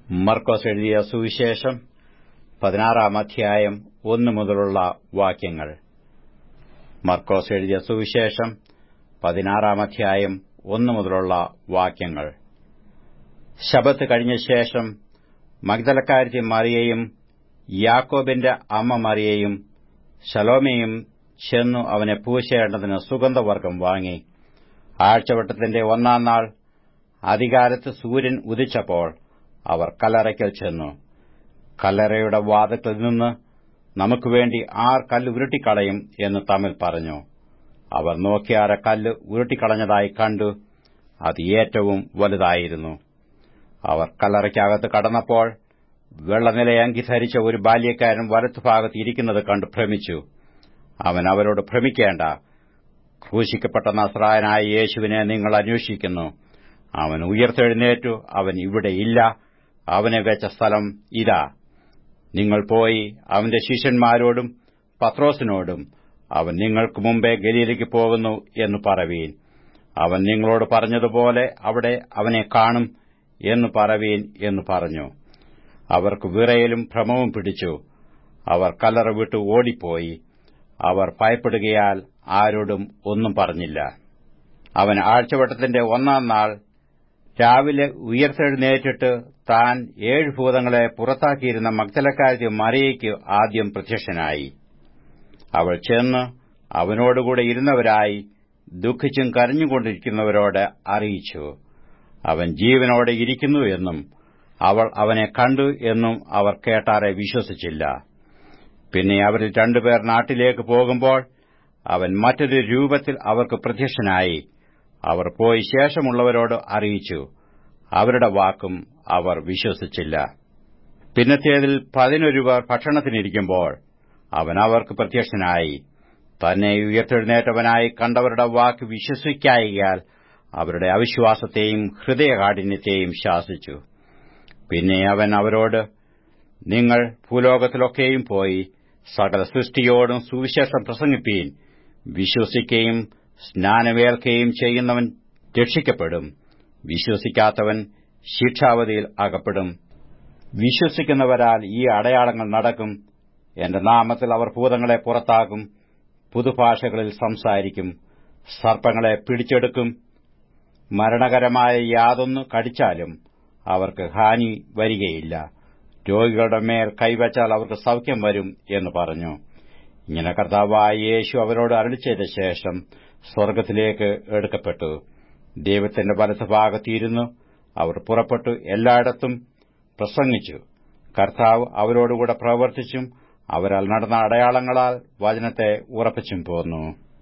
മർക്കോസ് എഴുതിയ സുവിശേഷം പതിനാറാം അധ്യായം ഒന്നു മുതലുള്ള വാക്യങ്ങൾ മർക്കോസ് എഴുതിയ സുവിശേഷം പതിനാറാം അധ്യായം ഒന്നു മുതലുള്ള വാക്യങ്ങൾ ശബത്ത് കഴിഞ്ഞ ശേഷം മഗ്ദലക്കാരത്തി മറിയയും യാക്കോബിന്റെ അമ്മ മറിയയും ശലോമയും ചെന്നു അവനെ പൂശേണ്ടതിന് സുഗന്ധവർഗം വാങ്ങി ആഴ്ചവട്ടത്തിന്റെ ഒന്നാം നാൾ അധികാരത്ത് സൂര്യൻ ഉദിച്ചപ്പോൾ അവർ കല്ലറയ്ക്കൽ ചെന്നു കല്ലറയുടെ വാദത്തിൽ നിന്ന് നമുക്കുവേണ്ടി ആർ കല്ല് ഉരുട്ടിക്കളയും എന്ന് തമ്മിൽ പറഞ്ഞു അവർ നോക്കിയാറ കല്ല് ഉരുട്ടിക്കളഞ്ഞതായി കണ്ടു അത് ഏറ്റവും വലുതായിരുന്നു അവർ കല്ലറയ്ക്കകത്ത് കടന്നപ്പോൾ വെള്ളനിലയങ്കി ധരിച്ച ഒരു ബാല്യക്കാരൻ വലത്തുഭാഗത്ത് ഇരിക്കുന്നത് കണ്ട് ഭ്രമിച്ചു അവൻ അവരോട് ഭ്രമിക്കേണ്ട ക്രൂശിക്കപ്പെട്ട നസ്രായനായ യേശുവിനെ നിങ്ങൾ അന്വേഷിക്കുന്നു അവൻ ഉയർത്തെഴുന്നേറ്റു അവൻ ഇവിടെയില്ല അവനെ വെച്ച സ്ഥലം ഇതാ നിങ്ങൾ പോയി അവന്റെ ശിഷ്യന്മാരോടും പത്രോസിനോടും അവൻ നിങ്ങൾക്ക് മുമ്പേ ഗലീലയ്ക്ക് പോകുന്നു എന്ന് പറവീൻ അവൻ നിങ്ങളോട് പറഞ്ഞതുപോലെ അവിടെ അവനെ കാണും എന്ന് പറവീൻ എന്ന് പറഞ്ഞു അവർക്ക് വിറയലും ഭ്രമവും പിടിച്ചു അവർ കല്ലറ വിട്ട് ഓടിപ്പോയി അവർ ഭയപ്പെടുകയാൽ ആരോടും ഒന്നും പറഞ്ഞില്ല അവൻ ആഴ്ചവട്ടത്തിന്റെ ഒന്നാം നാൾ രാവിലെ ഉയർത്തെഴുന്നേറ്റിട്ട് താൻ ഏഴ് ഭൂതങ്ങളെ പുറത്താക്കിയിരുന്ന മഗ്ദലക്കാരത്തി മറിയയ്ക്ക് ആദ്യം പ്രത്യക്ഷനായി അവൾ ചെന്ന് അവനോടുകൂടെ ഇരുന്നവരായി ദുഃഖിച്ചും കരഞ്ഞുകൊണ്ടിരിക്കുന്നവരോട് അറിയിച്ചു അവൻ ജീവനോടെ ഇരിക്കുന്നു എന്നും അവൾ അവനെ കണ്ടു എന്നും അവർ കേട്ടാറെ വിശ്വസിച്ചില്ല പിന്നെ അവരിൽ രണ്ടുപേർ നാട്ടിലേക്ക് പോകുമ്പോൾ അവൻ മറ്റൊരു രൂപത്തിൽ അവർക്ക് പ്രത്യക്ഷനായി അവർ പോയി ശേഷമുള്ളവരോട് അറിയിച്ചു അവരുടെ വാക്കും അവർ വിശ്വസിച്ചില്ല പിന്നത്തേതിൽ പതിനൊരു പേർ ഭക്ഷണത്തിനിരിക്കുമ്പോൾ അവൻ അവർക്ക് പ്രത്യക്ഷനായി തന്നെ ഉയർത്തെഴുന്നേറ്റവനായി കണ്ടവരുടെ വാക്ക് വിശ്വസിക്കായികയാൽ അവരുടെ അവിശ്വാസത്തെയും ഹൃദയകാഠിന്യത്തെയും ശാസിച്ചു പിന്നെ അവൻ അവരോട് നിങ്ങൾ ഭൂലോകത്തിലൊക്കെയും പോയി സകല സൃഷ്ടിയോടും സുവിശേഷം പ്രസംഗിപ്പീൻ വിശ്വസിക്കുകയും സ്നാനമേൽക്കുകയും ചെയ്യുന്നവൻ രക്ഷിക്കപ്പെടും വിശ്വസിക്കാത്തവൻ ശിക്ഷാവധിയിൽ അകപ്പെടും വിശ്വസിക്കുന്നവരാൽ ഈ അടയാളങ്ങൾ നടക്കും എന്റെ നാമത്തിൽ അവർ ഭൂതങ്ങളെ പുറത്താക്കും പുതുഭാഷകളിൽ സംസാരിക്കും സർപ്പങ്ങളെ പിടിച്ചെടുക്കും മരണകരമായ യാതൊന്നു കടിച്ചാലും അവർക്ക് ഹാനി വരികയില്ല രോഗികളുടെ മേൽ കൈവച്ചാൽ അവർക്ക് സൌഖ്യം വരും എന്ന് പറഞ്ഞു ഇങ്ങനെ കർത്താവായ യേശു അവരോട് അരളി ചെയ്ത ശേഷം സ്വർഗ്ഗത്തിലേക്ക് എടുക്കപ്പെട്ടു ദൈവത്തിന്റെ വലത്തുഭാഗത്തിരുന്നു അവർ പുറപ്പെട്ടു എല്ലായിടത്തും പ്രസംഗിച്ചു കർത്താവ് അവരോടുകൂടെ പ്രവർത്തിച്ചും അവരാൽ നടന്ന അടയാളങ്ങളാൽ വചനത്തെ ഉറപ്പിച്ചും പോന്നു